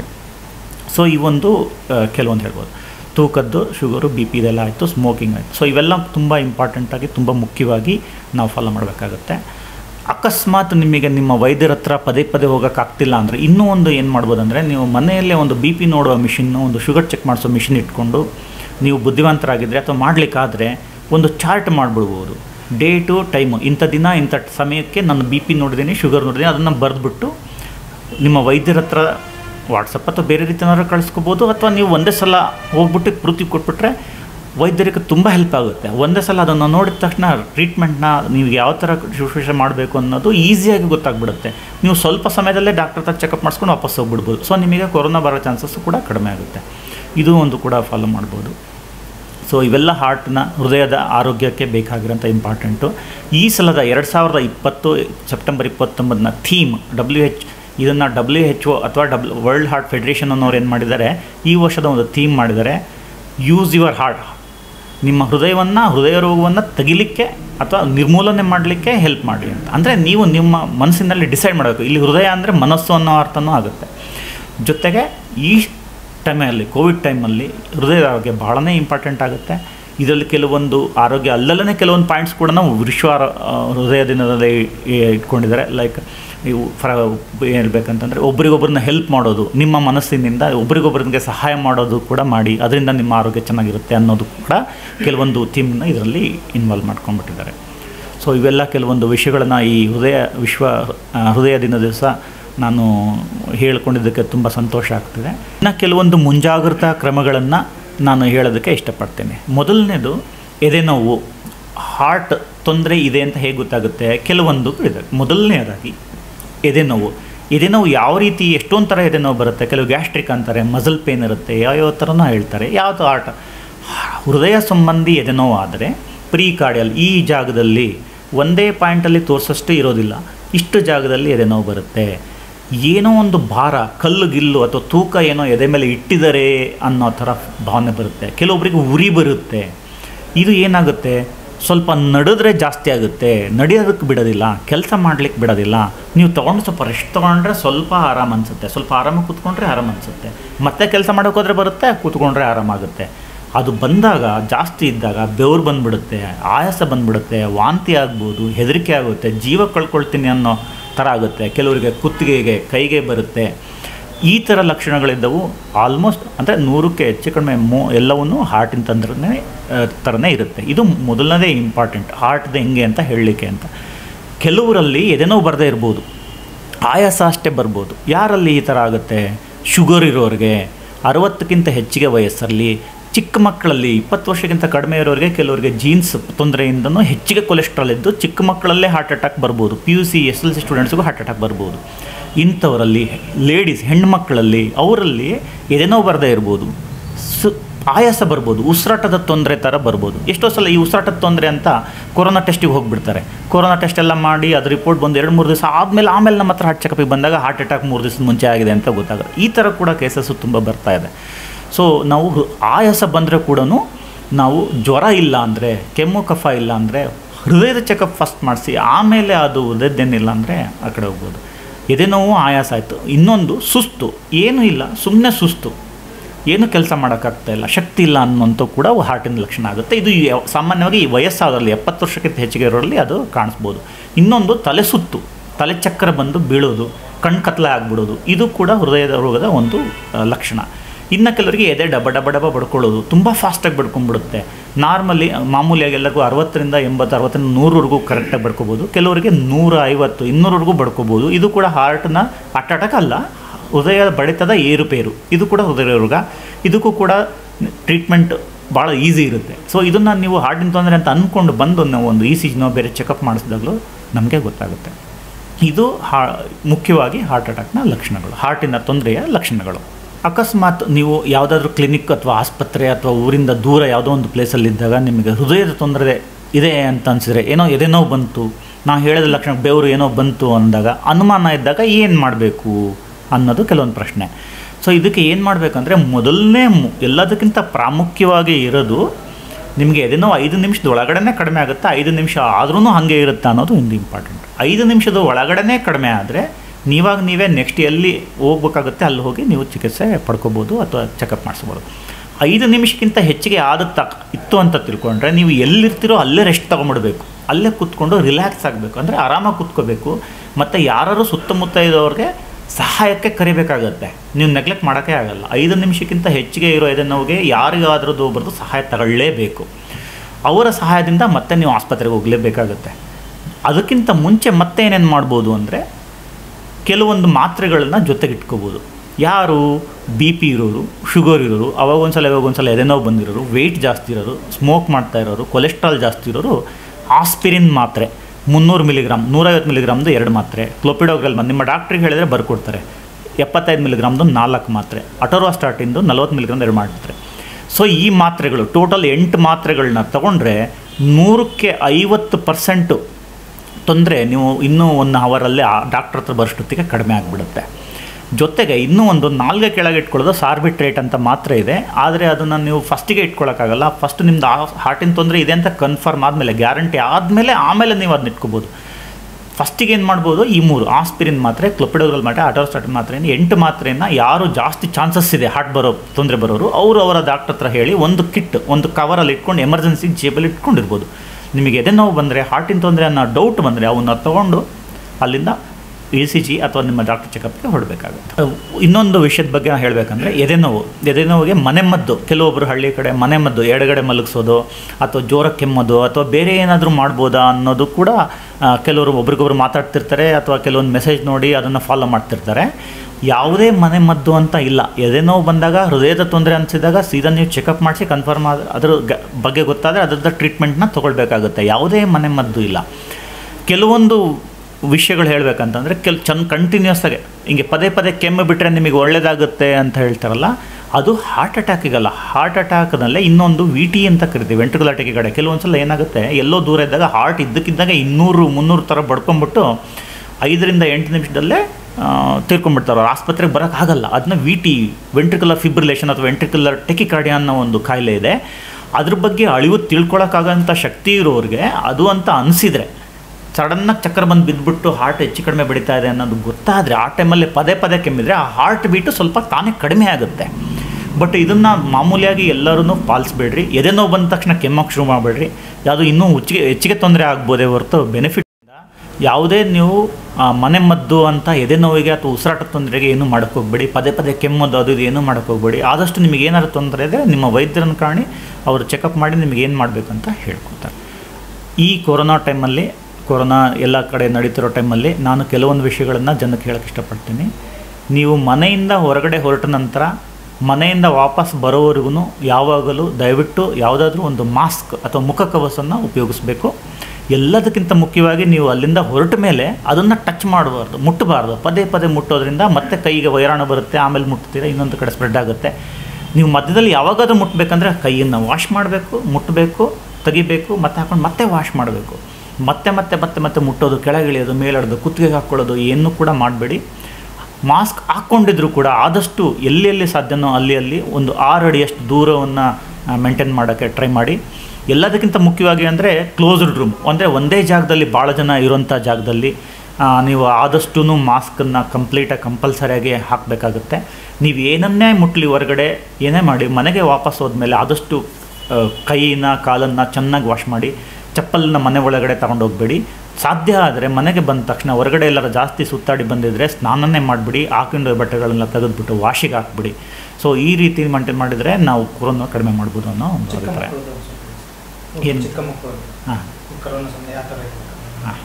S2: ಸೊ ಇವೊಂದು ಆ, ಕೆಲವೊಂದು ಹೇಳ್ಬೋದು ತೂಕದ್ದು ಶುಗರು ಬಿ ಪಿ ಇದೆಲ್ಲ ಆಯಿತು ಸ್ಮೋಕಿಂಗ್ ಆಯಿತು ಸೊ ಇವೆಲ್ಲ ತುಂಬ ಇಂಪಾರ್ಟೆಂಟಾಗಿ ತುಂಬ ಮುಖ್ಯವಾಗಿ ನಾವು ಫಾಲೋ ಮಾಡಬೇಕಾಗುತ್ತೆ ಅಕಸ್ಮಾತ್ ನಿಮಗೆ ನಿಮ್ಮ ವೈದ್ಯರ ಹತ್ರ ಪದೇ ಪದೇ ಹೋಗೋಕ್ಕಾಗ್ತಿಲ್ಲ ಅಂದರೆ ಇನ್ನೂ ಒಂದು ಏನು ಮಾಡ್ಬೋದು ಅಂದರೆ ನೀವು ಮನೆಯಲ್ಲೇ ಒಂದು ಬಿ ಪಿ ನೋಡುವ ಮಿಷಿನ್ನು ಒಂದು ಶುಗರ್ ಚೆಕ್ ಮಾಡಿಸೋ ಮಿಷಿನ್ ಇಟ್ಕೊಂಡು ನೀವು ಬುದ್ಧಿವಂತರಾಗಿದ್ದರೆ ಅಥವಾ ಮಾಡಲಿಕ್ಕಾದರೆ ಒಂದು ಚಾರ್ಟ್ ಮಾಡಿಬಿಡ್ಬೋದು ಡೇಟು ಟೈಮು ಇಂಥ ದಿನ ಇಂಥ ಸಮಯಕ್ಕೆ ನಾನು ಬಿ ಪಿ ನೋಡಿದ್ದೀನಿ ಶುಗರ್ ನೋಡಿದ್ದೀನಿ ಅದನ್ನು ಬರೆದ್ಬಿಟ್ಟು ನಿಮ್ಮ ವೈದ್ಯರ ಹತ್ರ ವಾಟ್ಸಪ್ ಅಥವಾ ಬೇರೆ ರೀತಿ ಏನಾದ್ರು ಕಳಿಸ್ಕೋಬೋದು ಅಥವಾ ನೀವು ಒಂದೇ ಸಲ ಹೋಗ್ಬಿಟ್ಟು ಪೂರ್ತಿ ಕೊಟ್ಬಿಟ್ರೆ ವೈದ್ಯರಿಗೆ ತುಂಬ ಹೆಲ್ಪ್ ಆಗುತ್ತೆ ಒಂದೇ ಸಲ ಅದನ್ನು ನೋಡಿದ ತಕ್ಷಣ ಟ್ರೀಟ್ಮೆಂಟ್ನ ನೀವು ಯಾವ ಥರ ಶುಶ್ರೂಷೆ ಮಾಡಬೇಕು ಅನ್ನೋದು ಈಸಿಯಾಗಿ ಗೊತ್ತಾಗ್ಬಿಡುತ್ತೆ ನೀವು ಸ್ವಲ್ಪ ಸಮಯದಲ್ಲೇ ಡಾಕ್ಟರ್ ಹತ್ರ ಚೆಕಪ್ ಮಾಡಿಸ್ಕೊಂಡು ವಾಪಸ್ ಹೋಗ್ಬಿಡ್ಬೋದು ಸೊ ನಿಮಗೆ ಕೊರೋನಾ ಬರೋ ಚಾನ್ಸಸ್ಸು ಕೂಡ ಕಡಿಮೆ ಆಗುತ್ತೆ ಇದು ಒಂದು ಕೂಡ ಫಾಲೋ ಮಾಡ್ಬೋದು ಸೊ ಇವೆಲ್ಲ ಹಾರ್ಟ್ನ ಹೃದಯದ ಆರೋಗ್ಯಕ್ಕೆ ಬೇಕಾಗಿರೋಂಥ ಇಂಪಾರ್ಟೆಂಟು ಈ ಸಲದ ಎರಡು ಸಾವಿರದ ಇಪ್ಪತ್ತು ಸೆಪ್ಟೆಂಬರ್ ಇಪ್ಪತ್ತೊಂಬತ್ತನ ಥೀಮ್ ಡಬ್ಲ್ಯೂ ಎಚ್ ಇದನ್ನು ಡಬ್ಲ್ಯೂ ಎಚ್ ಒ ಅಥವಾ ಡಬ್ಲ್ ವರ್ಲ್ಡ್ ಹಾರ್ಟ್ ಫೆಡರೇಷನ್ ಅನ್ನೋರು ಏನು ಮಾಡಿದ್ದಾರೆ ಈ ವರ್ಷದ ಒಂದು ಥೀಮ್ ಮಾಡಿದ್ದಾರೆ ಯೂಸ್ ಯುವರ್ ಹಾರ್ಟ್ ನಿಮ್ಮ ಹೃದಯವನ್ನು ಹೃದಯ ರೋಗವನ್ನು ತೆಗಿಲಿಕ್ಕೆ ಅಥವಾ ನಿರ್ಮೂಲನೆ ಮಾಡಲಿಕ್ಕೆ ಹೆಲ್ಪ್ ಮಾಡಿ ಅಂತ ಅಂದರೆ ನೀವು ನಿಮ್ಮ ಮನಸ್ಸಿನಲ್ಲಿ ಡಿಸೈಡ್ ಮಾಡಬೇಕು ಇಲ್ಲಿ ಹೃದಯ ಅಂದರೆ ಮನಸ್ಸು ಅನ್ನೋ ಅರ್ಥನೂ ಆಗುತ್ತೆ ಜೊತೆಗೆ ಈ ಟೈಮಲ್ಲಿ ಕೋವಿಡ್ ಟೈಮಲ್ಲಿ ಹೃದಯದ ಆರೋಗ್ಯ ಭಾಳನೇ ಇಂಪಾರ್ಟೆಂಟ್ ಆಗುತ್ತೆ ಇದರಲ್ಲಿ ಕೆಲವೊಂದು ಆರೋಗ್ಯ ಅಲ್ಲಲ್ಲೇ ಕೆಲವೊಂದು ಪಾಯಿಂಟ್ಸ್ ಕೂಡ ನಾವು ವಿಶ್ವ ಆರೋ- ಆ, ಹೃದಯ ದಿನದಲ್ಲಿ ಇ- ಇಟ್ಕೊಂಡಿದ್ದಾರೆ ಲೈಕ್ ಇವು ಫರ ಏನು ಹೇಳ್ಬೇಕಂತಂದರೆ ಒಬ್ರಿಗೊಬ್ರನ್ನ ಹೆಲ್ಪ್ ಮಾಡೋದು ನಿಮ್ಮ ಮನಸ್ಸಿನಿಂದ ಒಬ್ರಿಗೊಬ್ರಿಗೆ ಸಹಾಯ ಮಾಡೋದು ಕೂಡ ಮಾಡಿ ಅದರಿಂದ ನಿಮ್ಮ ಆರೋಗ್ಯ ಚೆನ್ನಾಗಿರುತ್ತೆ ಅನ್ನೋದು ಕೂಡ ಕೆಲವೊಂದು ಥೀಮ್ನ ಇದರಲ್ಲಿ ಇನ್ವಾಲ್ವ್ ಮಾಡ್ಕೊಂಡ್ಬಿಟ್ಟಿದ್ದಾರೆ ಸೊ ಇವೆಲ್ಲ ಕೆಲವೊಂದು ವಿಷಯಗಳನ್ನು ಈ ಹೃದಯ ವಿಶ್ವ ಆ, ಹೃದಯ ದಿನ ದಿವಸ ನಾನು ಹೇಳ್ಕೊಂಡಿದ್ದಕ್ಕೆ ತುಂಬ ಸಂತೋಷ ಆಗ್ತಿದೆ ಇನ್ನು ಕೆಲವೊಂದು ಮುಂಜಾಗ್ರತಾ ಕ್ರಮಗಳನ್ನು ನಾನು ಹೇಳೋದಕ್ಕೆ ಇಷ್ಟಪಡ್ತೇನೆ ಮೊದಲನೇದು ಎದೆನೋವು ಹಾರ್ಟ್ ತೊಂದರೆ ಇದೆ ಅಂತ ಹೇಗೆ ಗೊತ್ತಾಗುತ್ತೆ ಕೆಲವೊಂದು ಇದೆ ಮೊದಲನೇದಾಗಿ ಎದೆನೋವು ಎದೆನೋವು ಯಾವ ರೀತಿ ಎಷ್ಟೊಂದು ಥರ ಎದೆನೋವು ಬರುತ್ತೆ ಕೆಲವು ಗ್ಯಾಸ್ಟ್ರಿಕ್ ಅಂತಾರೆ ಮಸಲ್ ಪೇನ್ ಇರುತ್ತೆ ಯಾವ್ಯಾವ ಥರನೂ ಹೇಳ್ತಾರೆ ಯಾವುದು ಆಟ ಹೃದಯ ಸಂಬಂಧಿ ಎದೆನೋವು ಆದರೆ ಪ್ರೀಕಾರ್ಡಿಯಲ್ ಈ ಜಾಗದಲ್ಲಿ ಒಂದೇ ಪಾಯಿಂಟಲ್ಲಿ ತೋರಿಸೋಷ್ಟು ಇರೋದಿಲ್ಲ ಇಷ್ಟು ಜಾಗದಲ್ಲಿ ಎದೆನೋವು ಬರುತ್ತೆ ಏನೋ ಒಂದು ಭಾರ ಕಲ್ಲು ಗಿಲ್ಲು ಅಥವಾ ತೂಕ ಏನೋ ಎದೆ ಮೇಲೆ ಇಟ್ಟಿದ್ದಾರೆ ಅನ್ನೋ ಥರ ಭಾವನೆ ಬರುತ್ತೆ ಕೆಲವೊಬ್ಬರಿಗೆ ಉರಿ ಬರುತ್ತೆ ಇದು ಏನಾಗುತ್ತೆ ಸ್ವಲ್ಪ ನಡೆದ್ರೆ ಜಾಸ್ತಿ ಆಗುತ್ತೆ ನಡೆಯೋದಕ್ಕೆ ಬಿಡೋದಿಲ್ಲ ಕೆಲಸ ಮಾಡ್ಲಿಕ್ಕೆ ಬಿಡೋದಿಲ್ಲ ನೀವು ತೊಗೊಂಡು ಸ್ವಲ್ಪ ರೆಸ್ಟ್ ತೊಗೊಂಡ್ರೆ ಸ್ವಲ್ಪ ಆರಾಮ ಅನಿಸುತ್ತೆ ಸ್ವಲ್ಪ ಆರಾಮಾಗಿ ಕೂತ್ಕೊಂಡ್ರೆ ಆರಾಮ ಅನಿಸುತ್ತೆ ಮತ್ತೆ ಕೆಲಸ ಮಾಡೋಕೆ ಹೋದ್ರೆ ಬರುತ್ತೆ ಕೂತ್ಕೊಂಡ್ರೆ ಆರಾಮಾಗುತ್ತೆ ಅದು ಬಂದಾಗ ಜಾಸ್ತಿ ಇದ್ದಾಗ ಬೆವರು ಬಂದ್ಬಿಡುತ್ತೆ ಆಯಾಸ ಬಂದ್ಬಿಡುತ್ತೆ ವಾಂತಿ ಆಗ್ಬೋದು ಹೆದರಿಕೆ ಆಗುತ್ತೆ ಜೀವ ಕಳ್ಕೊಳ್ತೀನಿ ಅನ್ನೋ ಥರ ಆಗುತ್ತೆ ಕೆಲವರಿಗೆ ಕುತ್ತಿಗೆಗೆ ಕೈಗೆ ಬರುತ್ತೆ ಈ ಥರ ಲಕ್ಷಣಗಳಿದ್ದವು ಆಲ್ಮೋಸ್ಟ್ ಅಂದರೆ ನೂರಕ್ಕೆ ಹೆಚ್ಚು ಕಡಿಮೆ ಮೋ ಎಲ್ಲವನ್ನೂ ಹಾರ್ಟಿನ ತಂತ್ರನೇ ಥರನೇ ಇರುತ್ತೆ ಇದು ಮೊದಲನೇದೇ ಇಂಪಾರ್ಟೆಂಟ್ ಹಾರ್ಟ್ದು ಹೆಂಗೆ ಅಂತ ಹೇಳಲಿಕ್ಕೆ ಅಂತ ಕೆಲವರಲ್ಲಿ ಎದೆನೋ ಬರದೇ ಇರ್ಬೋದು ಆಯಾಸ ಅಷ್ಟೇ ಬರ್ಬೋದು ಯಾರಲ್ಲಿ ಈ ಥರ ಆಗುತ್ತೆ ಶುಗರ್ ಇರೋರಿಗೆ ಅರವತ್ತಕ್ಕಿಂತ ಹೆಚ್ಚಿಗೆ ವಯಸ್ಸಲ್ಲಿ ಚಿಕ್ಕ ಮಕ್ಕಳಲ್ಲಿ ಇಪ್ಪತ್ತು ವರ್ಷಕ್ಕಿಂತ ಕಡಿಮೆ ಇರೋರಿಗೆ ಕೆಲವರಿಗೆ ಜೀನ್ಸ್ ತೊಂದರೆಯಿಂದನೂ ಹೆಚ್ಚಿಗೆ ಕೊಲೆಸ್ಟ್ರಾಲ್ ಇದ್ದು ಚಿಕ್ಕ ಮಕ್ಕಳಲ್ಲೇ ಹಾರ್ಟ್ ಅಟ್ಯಾಕ್ ಬರ್ಬೋದು P U C S L C ಸ್ಟೂಡೆಂಟ್ಸ್ಗೂ ಹಾರ್ಟ್ ಅಟ್ಯಾಕ್ ಬರ್ಬೋದು ಇಂಥವರಲ್ಲಿ ಲೇಡೀಸ್ ಹೆಣ್ಮಕ್ಳಲ್ಲಿ ಅವರಲ್ಲಿ ಎದೆನೋ ಬರದೇ ಇರ್ಬೋದು ಸು ಆಯಾಸ ಬರ್ಬೋದು ಉಸಿರಾಟದ ತೊಂದರೆ ಥರ ಬರ್ಬೋದು ಎಷ್ಟೋ ಸಲ ಈ ಉಸಿರಾಟದ ತೊಂದರೆ ಅಂತ ಕೊರೋನಾ ಟೆಸ್ಟಿಗೆ ಹೋಗಿಬಿಡ್ತಾರೆ ಕೊರೋನಾ ಟೆಸ್ಟ್ ಎಲ್ಲ ಮಾಡಿ ಅದು ರಿಪೋರ್ಟ್ ಬಂದು ಎರಡು ಮೂರು ದಿವಸ ಆದಮೇಲೆ ಆಮೇಲೆ ನಮ್ಮ ಹತ್ರ ಹಾರ್ಟ್ ಚೆಕಪಿಗೆ ಬಂದಾಗ ಹಾರ್ಟ್ ಅಟ್ಯಾಕ್ ಮೂರು ದಿವಸದ ಮುಂಚೆ ಆಗಿದೆ ಅಂತ ಗೊತ್ತಾಗುತ್ತೆ ಈ ಥರ ಕೂಡ ಕೇಸಸ್ಸು ತುಂಬ ಬರ್ತಾ ಇದೆ ಸೊ ನಾವು ಹೃ- ಆಯಾಸ ಬಂದರೆ ಕೂಡ ನಾವು ಜ್ವರ ಇಲ್ಲ ಅಂದರೆ ಕೆಮ್ಮು ಕಫ ಇಲ್ಲ ಅಂದರೆ ಹೃದಯದ ಚೆಕಪ್ ಫಸ್ಟ್ ಮಾಡಿಸಿ ಆಮೇಲೆ ಅದು ಹೃದಯದ್ದೇನಿಲ್ಲ ಅಂದರೆ ಆ ಕಡೆ ಹೋಗ್ಬೋದು ಎದೆ ನೋವು ಆಯಾಸ ಆಯಿತು ಇನ್ನೊಂದು ಸುಸ್ತು ಏನೂ ಇಲ್ಲ ಸುಮ್ಮನೆ ಸುಸ್ತು ಏನು ಕೆಲಸ ಮಾಡೋಕ್ಕಾಗ್ತಾ ಇಲ್ಲ ಶಕ್ತಿ ಇಲ್ಲ ಅನ್ನೋಂಥ ಕೂಡ ಹಾರ್ಟಿನ ಲಕ್ಷಣ ಆಗುತ್ತೆ ಇದು ಯಾವ- ಸಾಮಾನ್ಯವಾಗಿ ಈ ವಯಸ್ಸಾದರಲ್ಲಿ ಎಪ್ಪತ್ತು ವರ್ಷಕ್ಕಿಂತ ಹೆಚ್ಚಿಗೆ ಇರೋರಲ್ಲಿ ಅದು ಕಾಣಿಸ್ಬೋದು ಇನ್ನೊಂದು ತಲೆ ಸುತ್ತು ತಲೆ ಚಕ್ರ ಬಂದು ಬೀಳೋದು ಕಣ್ಣು ಕತ್ಲೆ ಆಗ್ಬಿಡೋದು ಇದು ಕೂಡ ಹೃದಯದ ರೋಗದ ಒಂದು ಆ, ಲಕ್ಷಣ ಇನ್ನು ಕೆಲವರಿಗೆ ಎದೆ ಡಬ ಡಬ ಡಬ ಬಡ್ಕೊಳ್ಳೋದು ತುಂಬ ಫಾಸ್ಟಾಗಿ ಬಡ್ಕೊಂಡ್ಬಿಡುತ್ತೆ ನಾರ್ಮಲಿ ಮಾಮೂಲಿಯಾಗಿ ಎಲ್ಲರಿಗೂ ಅರವತ್ತರಿಂದ ಎಂಬತ್ತು ಅರವತ್ತರಿಂದ ನೂರವರೆಗೂ ಕರೆಕ್ಟಾಗಿ ಬಡ್ಕೋಬೋದು ಕೆಲವರಿಗೆ ನೂರ ಐವತ್ತು ಇನ್ನೂರವರೆಗೂ ಬಡ್ಕೋಬೋದು ಇದು ಕೂಡ ಹಾರ್ಟ್ನ ಅಟ್ಯಾಕ್ ಅಲ್ಲ ಹೃದಯದ ಬಡಿತದ ಏರುಪೇರು ಇದು ಕೂಡ ಹೃದಯ ರೋಗ ಇದಕ್ಕೂ ಕೂಡ ಟ್ರೀಟ್ಮೆಂಟ್ ಭಾಳ ಈಸಿ ಇರುತ್ತೆ ಸೊ ಇದನ್ನು ನೀವು ಹಾರ್ಟಿನ ತೊಂದರೆ ಅಂತ ಅಂದ್ಕೊಂಡು ಬಂದು ನಾವು ಒಂದು ಇ ಸಿ ಜಿನೋ ಬೇರೆ ಚೆಕಪ್ ಮಾಡಿಸಿದಾಗಲೂ ನಮಗೆ ಗೊತ್ತಾಗುತ್ತೆ ಇದು ಹಾ ಮುಖ್ಯವಾಗಿ ಹಾರ್ಟ್ ಅಟ್ಯಾಕ್ನ ಲಕ್ಷಣಗಳು ಹಾರ್ಟಿನ ತೊಂದರೆಯ ಲಕ್ಷಣಗಳು ಅಕಸ್ಮಾತ್ ನೀವು ಯಾವುದಾದ್ರೂ ಕ್ಲಿನಿಕ್ ಅಥವಾ ಆಸ್ಪತ್ರೆ ಅಥವಾ ಊರಿಂದ ದೂರ ಯಾವುದೋ ಒಂದು ಪ್ಲೇಸಲ್ಲಿದ್ದಾಗ ನಿಮಗೆ ಹೃದಯದ ತೊಂದರೆ ಇದೆ ಅಂತ ಅನಿಸಿದ್ರೆ ಏನೋ ಎದೆನೋ ಬಂತು ನಾ ಹೇಳಿದ ಲಕ್ಷಣ ಬೆವರು ಏನೋ ಬಂತು ಅಂದಾಗ ಅನುಮಾನ ಇದ್ದಾಗ ಏನು ಮಾಡಬೇಕು ಅನ್ನೋದು ಕೆಲವೊಂದು ಪ್ರಶ್ನೆ ಸೊ ಇದಕ್ಕೆ ಏನು ಮಾಡಬೇಕಂದ್ರೆ ಮೊದಲನೇ ಮು- ಎಲ್ಲದಕ್ಕಿಂತ ಪ್ರಾಮುಖ್ಯವಾಗಿ ಇರೋದು ನಿಮಗೆ ಎದೆನೋ ಐದು ನಿಮಿಷದ ಒಳಗಡೆನೇ ಕಡಿಮೆ ಆಗುತ್ತೆ ಐದು ನಿಮಿಷ ಆದ್ರೂ ಹಾಗೆ ಇರುತ್ತೆ ಅನ್ನೋದು ಒಂದು ಇಂಪಾರ್ಟೆಂಟ್ ಐದು ನಿಮಿಷದ ಒಳಗಡೆನೇ ಕಡಿಮೆ ಆದರೆ ನೀವಾಗ ನೀವೇ ನೆಕ್ಸ್ಟ್ ಎಲ್ಲಿ ಹೋಗ್ಬೇಕಾಗುತ್ತೆ ಅಲ್ಲಿ ಹೋಗಿ ನೀವು ಚಿಕಿತ್ಸೆ ಪಡ್ಕೋಬೋದು ಅಥವಾ ಚೆಕಪ್ ಮಾಡಿಸ್ಬೋದು ಐದು ನಿಮಿಷಕ್ಕಿಂತ ಹೆಚ್ಚಿಗೆ ಆದ ತಕ್ ಇತ್ತು ಅಂತ ತಿಳ್ಕೊಂಡ್ರೆ ನೀವು ಎಲ್ಲಿರ್ತೀರೋ ಅಲ್ಲೇ ರೆಸ್ಟ್ ತೊಗೊಂಬಿಡ್ಬೇಕು ಅಲ್ಲೇ ಕೂತ್ಕೊಂಡು ರಿಲ್ಯಾಕ್ಸ್ ಆಗಬೇಕು ಅಂದರೆ ಆರಾಮಾಗಿ ಕೂತ್ಕೋಬೇಕು ಮತ್ತು ಯಾರು ಸುತ್ತಮುತ್ತ ಇರೋರಿಗೆ ಸಹಾಯಕ್ಕೆ ಕರಿಬೇಕಾಗತ್ತೆ ನೀವು ನೆಗ್ಲೆಕ್ಟ್ ಮಾಡೋಕ್ಕೆ ಆಗಲ್ಲ ಐದು ನಿಮಿಷಕ್ಕಿಂತ ಹೆಚ್ಚಿಗೆ ಇರೋ ಎದೆ ನೋವಿಗೆ ಯಾರಿಗಾದ್ರೂ ಒಬ್ಬರದು ಸಹಾಯ ತಗೊಳ್ಳೇಬೇಕು ಅವರ ಸಹಾಯದಿಂದ ಮತ್ತೆ ನೀವು ಆಸ್ಪತ್ರೆಗೆ ಹೋಗಲೇಬೇಕಾಗತ್ತೆ ಅದಕ್ಕಿಂತ ಮುಂಚೆ ಮತ್ತೆ ಏನೇನು ಮಾಡ್ಬೋದು ಅಂದರೆ ಕೆಲವೊಂದು ಮಾತ್ರೆಗಳನ್ನ ಜೊತೆಗೆ ಇಟ್ಕೋಬೋದು ಯಾರು ಬಿ ಪಿ ಇರೋರು ಶುಗರ್ ಇರೋರು ಅವಾಗ ಒಂದ್ಸಲ ಇವಾಗ ಒಂದ್ಸಲ ಎದೆನೋವು ಬಂದಿರೋರು ವೆಯ್ಟ್ ಜಾಸ್ತಿ ಇರೋರು ಸ್ಮೋಕ್ ಮಾಡ್ತಾ ಇರೋರು ಕೊಲೆಸ್ಟ್ರಾಲ್ ಜಾಸ್ತಿ ಇರೋರು ಆಸ್ಪಿರಿನ್ ಮಾತ್ರೆ ಮುನ್ನೂರು ಮಿಲಿಗ್ರಾಮ್ ನೂರೈವತ್ತು ಮಿಲಿಗ್ರಾಮ್ದು ಎರಡು ಮಾತ್ರೆ ಕ್ಲೋಪಿಡೋಗ್ರಲ್ ನಿಮ್ಮ ಡಾಕ್ಟ್ರಿಗೆ ಹೇಳಿದ್ರೆ ಬರ್ಕೊಡ್ತಾರೆ ಎಪ್ಪತ್ತೈದು ಮಿಲಿಗ್ರಾಮ್ದು ನಾಲ್ಕು ಮಾತ್ರೆ ಅಟೋರೋಸ್ಟಾಟಿಂದು ನಲ್ವತ್ತು ಮಿಲಿಗ್ರಾಮ್ ಎರಡು ಮಾತ್ರೆ ಸೊ ಈ ಮಾತ್ರೆಗಳು ಟೋಟಲ್ ಎಂಟು ಮಾತ್ರೆಗಳನ್ನ ತಗೊಂಡ್ರೆ ನೂರಕ್ಕೆ ಐವತ್ತು ಪರ್ಸೆಂಟು ತೊಂದರೆ ನೀವು ಇನ್ನೂ ಒಂದು ಅವರಲ್ಲಿ ಆ ಡಾಕ್ಟ್ರ್ ಹತ್ರ ಬರೋಷ್ಟೊತ್ತಿಗೆ ಕಡಿಮೆ ಆಗಿಬಿಡುತ್ತೆ ಜೊತೆಗೆ ಇನ್ನೂ ಒಂದು ನಾಲ್ಗೆ ಕೆಳಗೆ ಇಟ್ಕೊಳ್ಳೋದು ಸಾರ್ಬಿಟ್ರೇಟ್ ಅಂತ ಮಾತ್ರ ಇದೆ ಆದರೆ ಅದನ್ನು ನೀವು ಫಸ್ಟಿಗೆ ಇಟ್ಕೊಳ್ಳೋಕ್ಕಾಗಲ್ಲ ಫಸ್ಟ್ ನಿಮ್ದು ಆ ಹಾರ್ಟಿನ ತೊಂದರೆ ಇದೆ ಅಂತ ಕನ್ಫರ್ಮ್ ಆದಮೇಲೆ ಗ್ಯಾರಂಟಿ ಆದಮೇಲೆ ಆಮೇಲೆ ನೀವು ಅದನ್ನ ಇಟ್ಕೋಬೋದು ಫಸ್ಟಿಗೆ ಏನು ಮಾಡ್ಬೋದು ಈ ಮೂರು ಆಸ್ಪಿರಿನ್ ಮಾತ್ರೆ ಕ್ಲೊಪಿಡೋಗ್ರಲ್ ಮಾತ್ರೆ ಅಟೋಸ್ಟಾಟಿನ್ ಮಾತ್ರೆಯನ್ನು ಎಂಟು ಮಾತ್ರೆಯನ್ನು ಯಾರು ಜಾಸ್ತಿ ಚಾನ್ಸಸ್ ಇದೆ ಹಾರ್ಟ್ ಬರೋ ತೊಂದರೆ ಬರೋರು ಅವರು ಅವರ ಡಾಕ್ಟರ್ ಹತ್ರ ಹೇಳಿ ಒಂದು ಕಿಟ್ ಒಂದು ಕವರಲ್ಲಿ ಇಟ್ಕೊಂಡು ಎಮರ್ಜೆನ್ಸಿ ಜೇಬಲ್ಲಿ ಇಟ್ಕೊಂಡಿರ್ಬೋದು ನಿಮಗೆ ಎದೆ ನೋವು ಬಂದರೆ ಹಾರ್ಟಿನ ತೊಂದರೆ ಅನ್ನೋ ಡೌಟ್ ಬಂದರೆ ಅವನ್ನ ತೊಗೊಂಡು ಅಲ್ಲಿಂದ ಇ ಸಿ ಜಿ ಅಥವಾ ನಿಮ್ಮ ಡಾಕ್ಟರ್ ಚೆಕಪ್ಗೆ ಹೊರಡಬೇಕಾಗುತ್ತೆ ಇನ್ನೊಂದು ವಿಷಯದ ಬಗ್ಗೆ ನಾನು ಹೇಳಬೇಕಂದ್ರೆ ಎದೆನೋವು ಎದೆನೋವಿಗೆ ಮನೆಮದ್ದು ಕೆಲವೊಬ್ಬರು ಹಳ್ಳಿ ಕಡೆ ಮನೆಮದ್ದು ಎಡಗಡೆ ಮಲಗಿಸೋದು ಅಥವಾ ಜೋರ ಕೆಮ್ಮೋದು ಅಥವಾ ಬೇರೆ ಏನಾದರೂ ಮಾಡ್ಬೋದಾ ಅನ್ನೋದು ಕೂಡ ಆ, ಕೆಲವರು ಒಬ್ರಿಗೊಬ್ರು ಮಾತಾಡ್ತಿರ್ತಾರೆ ಅಥವಾ ಕೆಲವೊಂದು ಮೆಸೇಜ್ ನೋಡಿ ಅದನ್ನು ಫಾಲೋ ಮಾಡ್ತಿರ್ತಾರೆ ಯಾವುದೇ ಮನೆ ಮದ್ದು ಅಂತ ಇಲ್ಲ ಎದೆನೋವು ಬಂದಾಗ ಹೃದಯದ ತೊಂದರೆ ಅನಿಸಿದಾಗ ಸೀದಾ ನೀವು ಚೆಕಪ್ ಮಾಡಿಸಿ ಕನ್ಫರ್ಮ್ ಆದ ಅದ್ರ ಗ- ಬಗ್ಗೆ ಗೊತ್ತಾದರೆ ಅದರದ ಟ್ರೀಟ್ಮೆಂಟ್ನ ತೊಗೊಳ್ಬೇಕಾಗುತ್ತೆ ಯಾವುದೇ ಮನೆ ಮದ್ದು ಇಲ್ಲ ಕೆಲವೊಂದು ವಿಷಯಗಳು ಹೇಳ್ಬೇಕಂತಂದರೆ ಕೆಲ್ ಚಂದ ಕಂಟಿನ್ಯೂಸ್ ಆಗಿ ಹಿಂಗೆ ಪದೇ ಪದೇ ಕೆಮ್ಮು ಬಿಟ್ಟರೆ ನಿಮಗೆ ಒಳ್ಳೆಯದಾಗುತ್ತೆ ಅಂತ ಹೇಳ್ತಾರಲ್ಲ ಅದು ಹಾರ್ಟ್ ಅಟ್ಯಾಕಿಗಲ್ಲ ಹಾರ್ಟ್ ಅಟ್ಯಾಕ್ನಲ್ಲೇ ಇನ್ನೊಂದು ವಿ ಟಿ ಅಂತ ಕರಿತೀವಿ ವೆಂಟ್ರುಕಲ್ ಕಡೆ ಕೆಲವೊಂದು ಸಲ ಏನಾಗುತ್ತೆ ಎಲ್ಲೋ ದೂರ ಇದ್ದಾಗ ಹಾರ್ಟ್ ಇದ್ದಕ್ಕಿದ್ದಾಗ ಇನ್ನೂರು ಮುನ್ನೂರು ಥರ ಬಡ್ಕೊಂಬಿಟ್ಟು ಐದರಿಂದ ಎಂಟು ನಿಮಿಷದಲ್ಲೇ ಆ, ತೀರ್ಕೊಂಡ್ಬಿಡ್ತಾರೆ ಅವ್ರು ಆಸ್ಪತ್ರೆಗೆ ಬರೋಕ್ಕಾಗಲ್ಲ ಅದನ್ನ ವಿ ಟಿ ವೆಂಟ್ರಿಕುಲರ್ ಫಿಬ್ರಿಲೇಷನ್ ಅಥವಾ ವೆಂಟ್ರಿಕುಲರ್ ಟೆಕಿಕಾರ್ಡಿಯಾ ಅನ್ನೋ ಒಂದು ಕಾಯಿಲೆ ಇದೆ ಅದ್ರ ಬಗ್ಗೆ ಅಳಿವು ತಿಳ್ಕೊಳಕ್ಕಾಗಂಥ ಶಕ್ತಿ ಇರೋರಿಗೆ ಅದು ಅಂತ ಅನಿಸಿದರೆ ಸಡನ್ನಾಗಿ ಚಕ್ರ ಬಂದು ಬಿದ್ದುಬಿಟ್ಟು ಹಾರ್ಟ್ ಹೆಚ್ಚು ಕಡಿಮೆ ಬೆಳೀತಾ ಇದೆ ಅನ್ನೋದು ಗೊತ್ತಾದರೆ ಆ ಟೈಮಲ್ಲಿ ಪದೇ ಪದೇ ಕೆಮ್ಮಿದ್ರೆ ಆ ಹಾರ್ಟ್ ಬೀಟು ಸ್ವಲ್ಪ ತಾನೇ ಕಡಿಮೆ ಆಗುತ್ತೆ ಬಟ್ ಇದನ್ನು ಮಾಮೂಲಿಯಾಗಿ ಎಲ್ಲರೂ ಪಾಲಿಸ್ಬೇಡ್ರಿ ಎದೆ ನೋವು ಬಂದ ತಕ್ಷಣ ಕೆಮ್ಮಕ್ಕೆ ಶುರು ಮಾಡಬೇಡ್ರಿ ಯಾವುದು ಇನ್ನೂ ಹೆಚ್ಚಿಗೆ ಹೆಚ್ಚಿಗೆ ತೊಂದರೆ ಆಗ್ಬೋದೇ ಹೊರತು ಬೆನಿಫಿಟ್ ಯಾವುದೇ ನೀವು ಆ, ಮನೆ ಮದ್ದು ಅಂತ ಎದೆ ನೋವಿಗೆ ಅಥವಾ ಉಸಿರಾಟ ತೊಂದರೆಗೆ ಏನು ಮಾಡೋಕ್ಕೆ ಹೋಗ್ಬೇಡಿ ಪದೇ ಪದೇ ಕೆಮ್ಮೋದು ಅದು ಇದು ಏನೂ ಮಾಡೋಕ್ಕೆ ಹೋಗ್ಬೇಡಿ ಆದಷ್ಟು ನಿಮಗೆ ಏನಾದ್ರು ತೊಂದರೆ ಇದೆ ನಿಮ್ಮ ವೈದ್ಯರನ್ನು ಕಾಣಿ ಅವರು ಚೆಕಪ್ ಮಾಡಿ ನಿಮಗೆ ಏನು ಮಾಡಬೇಕಂತ ಹೇಳ್ಕೊತಾರೆ ಈ ಕೊರೋನಾ ಟೈಮಲ್ಲಿ ಕೊರೋನಾ ಎಲ್ಲ ಕಡೆ ನಡೀತಿರೋ ಟೈಮಲ್ಲಿ ನಾನು ಕೆಲವೊಂದು ವಿಷಯಗಳನ್ನು ಜನಕ್ಕೆ ಹೇಳೋಕ್ಕೆ ಇಷ್ಟಪಡ್ತೀನಿ ನೀವು ಮನೆಯಿಂದ ಹೊರಗಡೆ ಹೊರಟ ನಂತರ ಮನೆಯಿಂದ ವಾಪಸ್ ಬರೋವರೆಗೂ ಯಾವಾಗಲೂ ದಯವಿಟ್ಟು ಯಾವುದಾದ್ರೂ ಒಂದು ಮಾಸ್ಕ್ ಅಥವಾ ಮುಖಕವಸನ್ನು ಉಪಯೋಗಿಸ್ಬೇಕು ಎಲ್ಲದಕ್ಕಿಂತ ಮುಖ್ಯವಾಗಿ ನೀವು ಅಲ್ಲಿಂದ ಹೊರಟ ಮೇಲೆ ಅದನ್ನು ಟಚ್ ಮಾಡಬಾರ್ದು ಮುಟ್ಟಬಾರ್ದು ಪದೇ ಪದೇ ಮುಟ್ಟೋದ್ರಿಂದ ಮತ್ತೆ ಕೈಗೆ ವೈರಾಣು ಬರುತ್ತೆ ಆಮೇಲೆ ಮುಟ್ತೀರಾ ಇನ್ನೊಂದು ಕಡೆ ಸ್ಪ್ರೆಡ್ ಆಗುತ್ತೆ ನೀವು ಮಧ್ಯದಲ್ಲಿ ಯಾವಾಗಾದ್ರೂ ಮುಟ್ಟಬೇಕಂದ್ರೆ ಕೈಯನ್ನು ವಾಶ್ ಮಾಡಬೇಕು ಮುಟ್ಟಬೇಕು ತೆಗಿಬೇಕು ಮತ್ತೆ ಹಾಕೊಂಡು ಮತ್ತೆ ವಾಶ್ ಮಾಡಬೇಕು ಮತ್ತೆ ಮತ್ತೆ ಮತ್ತೆ ಮತ್ತೆ ಮುಟ್ಟೋದು ಕೆಳಗಿಳಿಯೋದು ಮೇಲಾಡೋದು ಕುತ್ತಿಗೆಗೆ ಹಾಕ್ಕೊಳ್ಳೋದು ಏನೂ ಕೂಡ ಮಾಡಬೇಡಿ ಮಾಸ್ಕ್ ಹಾಕ್ಕೊಂಡಿದ್ರು ಕೂಡ ಆದಷ್ಟು ಎಲ್ಲಿ ಎಲ್ಲಿ ಸಾಧ್ಯನೋ ಅಲ್ಲಿ ಅಲ್ಲಿ ಒಂದು ಆರು ಅಡಿಯಷ್ಟು ದೂರವನ್ನು ಮೇಂಟೈನ್ ಮಾಡೋಕ್ಕೆ ಟ್ರೈ ಮಾಡಿ ಎಲ್ಲದಕ್ಕಿಂತ ಮುಖ್ಯವಾಗಿ ಅಂದರೆ ಕ್ಲೋಸ್ಡ್ ರೂಮ್ ಅಂದರೆ ಒಂದೇ ಜಾಗದಲ್ಲಿ ಭಾಳ ಜನ ಇರೋಂಥ ಜಾಗದಲ್ಲಿ ಆ, ನೀವು ಆದಷ್ಟು ಮಾಸ್ಕನ್ನು ಕಂಪ್ಲೀಟಾಗಿ ಕಂಪಲ್ಸರಿಯಾಗಿ ಹಾಕಬೇಕಾಗುತ್ತೆ ನೀವು ಏನನ್ನೇ ಮುಟ್ಲಿ ಹೊರಗಡೆ ಏನೇ ಮಾಡಿ ಮನೆಗೆ ವಾಪಸ್ ಹೋದ್ಮೇಲೆ ಆದಷ್ಟು ಆ, ಕೈನ ಕಾಲನ್ನು ಚೆನ್ನಾಗಿ ವಾಶ್ ಮಾಡಿ ಚಪ್ಪಲನ್ನ ಮನೆ ಒಳಗಡೆ ತಗೊಂಡು ಹೋಗಬೇಡಿ ಸಾಧ್ಯ ಆದರೆ ಮನೆಗೆ ಬಂದ ತಕ್ಷಣ ಹೊರಗಡೆ ಎಲ್ಲರ ಜಾಸ್ತಿ ಸುತ್ತಾಡಿ ಬಂದಿದ್ದರೆ ಸ್ನಾನನೇ ಮಾಡಿಬಿಡಿ ಹಾಕೊಂಡಿರೋ ಬಟ್ಟೆಗಳನ್ನ ತೆಗೆದುಬಿಟ್ಟು ವಾಶಿಗೆ ಹಾಕ್ಬಿಡಿ ಸೊ ಈ ರೀತಿ ಮೇಂಟೈನ್ ಮಾಡಿದರೆ ನಾವು ಕೊರೋನಾ ಕಡಿಮೆ ಮಾಡ್ಬೋದು ಅನ್ನೋ ಒಂದು
S3: ಚಿಕ್ಕ
S2: ಅಭಿಪ್ರಾಯ
S3: ಮಕ್ಕಳದ್ದು ಒಂದ್ ಸ್ವಲ್ಪ.
S2: ಏನು?
S3: ಚಿಕ್ಕ ಮಕ್ಕಳು
S2: ಹಾಂ
S3: ಕರೋನಾ ಸಮಯ ಯಾವ ಥರ ಇರ್ಬೇಕು?
S2: ಹಾಂ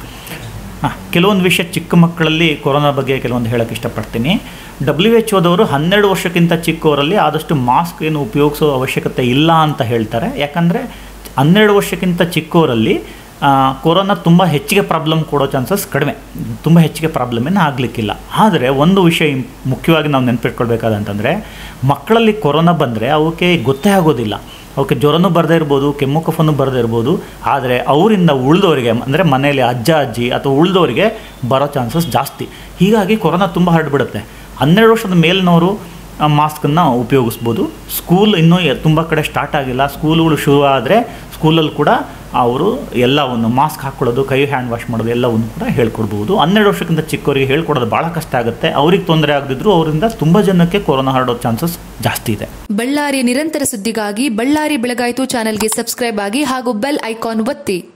S2: ಹಾಂ ಕೆಲವೊಂದು ವಿಷಯ ಚಿಕ್ಕ ಮಕ್ಕಳಲ್ಲಿ ಕೊರೋನಾ ಬಗ್ಗೆ ಕೆಲವೊಂದು ಹೇಳೋಕ್ಕೆ ಇಷ್ಟಪಡ್ತೀನಿ ಡಬ್ಲ್ಯೂ ಎಚ್ ಓದವರು ಹನ್ನೆರಡು ವರ್ಷಕ್ಕಿಂತ ಚಿಕ್ಕವರಲ್ಲಿ ಆದಷ್ಟು ಮಾಸ್ಕ್ ಏನು ಉಪಯೋಗಿಸೋ ಅವಶ್ಯಕತೆ ಇಲ್ಲ ಅಂತ ಹೇಳ್ತಾರೆ ಯಾಕಂದರೆ ಹನ್ನೆರಡು ವರ್ಷಕ್ಕಿಂತ ಚಿಕ್ಕವರಲ್ಲಿ ಆ, ಕೊರೋನಾ ತುಂಬ ಹೆಚ್ಚಿಗೆ ಪ್ರಾಬ್ಲಮ್ ಕೊಡೋ ಚಾನ್ಸಸ್ ಕಡಿಮೆ ತುಂಬ ಹೆಚ್ಚಿಗೆ ಪ್ರಾಬ್ಲಮ್ ಏನು ಆಗಲಿಕ್ಕಿಲ್ಲ ಆದರೆ ಒಂದು ವಿಷಯ ಇಂ- ಮುಖ್ಯವಾಗಿ ನಾವು ನೆನ್ಪಿಟ್ಕೊಳ್ಬೇಕಾದಂತಂದರೆ ಮಕ್ಕಳಲ್ಲಿ ಕೊರೋನಾ ಬಂದರೆ ಅವಕ್ಕೆ ಗೊತ್ತೇ ಆಗೋದಿಲ್ಲ ಅವಕ್ಕೆ ಜ್ವರನೂ ಬರದೇ ಇರ್ಬೋದು ಕೆಮ್ಮು ಕಫನೂ ಬರದೇ ಇರ್ಬೋದು ಆದರೆ ಅವರಿಂದ ಉಳಿದವರಿಗೆ ಅಂದರೆ ಮನೆಯಲ್ಲಿ ಅಜ್ಜ ಅಜ್ಜಿ ಅಥವಾ ಉಳಿದವರಿಗೆ ಬರೋ ಚಾನ್ಸಸ್ ಜಾಸ್ತಿ ಹೀಗಾಗಿ ಕೊರೋನಾ ತುಂಬ ಹರಡ್ಬಿಡುತ್ತೆ ಹನ್ನೆರಡು ವರ್ಷದ ಮೇಲಿನವರು ಮಾಸ್ಕನ್ನು ಉಪಯೋಗಿಸ್ಬೋದು ಸ್ಕೂಲ್ ಇನ್ನೂ ತುಂಬ ಕಡೆ ಸ್ಟಾರ್ಟ್ ಆಗಿಲ್ಲ ಸ್ಕೂಲ್ಗಳು ಶುರು ಆದರೆ ಸ್ಕೂಲಲ್ಲಿ ಕೂಡ ಅವರು ಎಲ್ಲವನ್ನು ಮಾಸ್ಕ್ ಹಾಕ್ಕೊಳ್ಳೋದು ಕೈ ಹ್ಯಾಂಡ್ ವಾಶ್ ಮಾಡೋದು ಎಲ್ಲವನ್ನು ಕೂಡ ಹೇಳ್ಕೊಡ್ಬೋದು ಹನ್ನೆರಡು ವರ್ಷಕ್ಕಿಂತ ಚಿಕ್ಕವರಿಗೆ ಹೇಳ್ಕೊಡೋದು ಭಾಳ ಕಷ್ಟ ಆಗುತ್ತೆ ಅವ್ರಿಗೆ ತೊಂದರೆ ಆಗದಿದ್ರು ಅವರಿಂದ ತುಂಬ ಜನಕ್ಕೆ ಕೊರೋನಾ ಹರಡೋ ಚಾನ್ಸಸ್ ಜಾಸ್ತಿ ಇದೆ
S1: ಬಳ್ಳಾರಿಯ ನಿರಂತರ ಸುದ್ದಿಗಾಗಿ ಬಳ್ಳಾರಿ ಬೆಳಗಾಯಿತು ಚಾನೆಲ್ಗೆ ಸಬ್ಸ್ಕ್ರೈಬ್ ಆಗಿ ಹಾಗೂ ಬೆಲ್ ಐಕಾನ್ ಒತ್ತಿ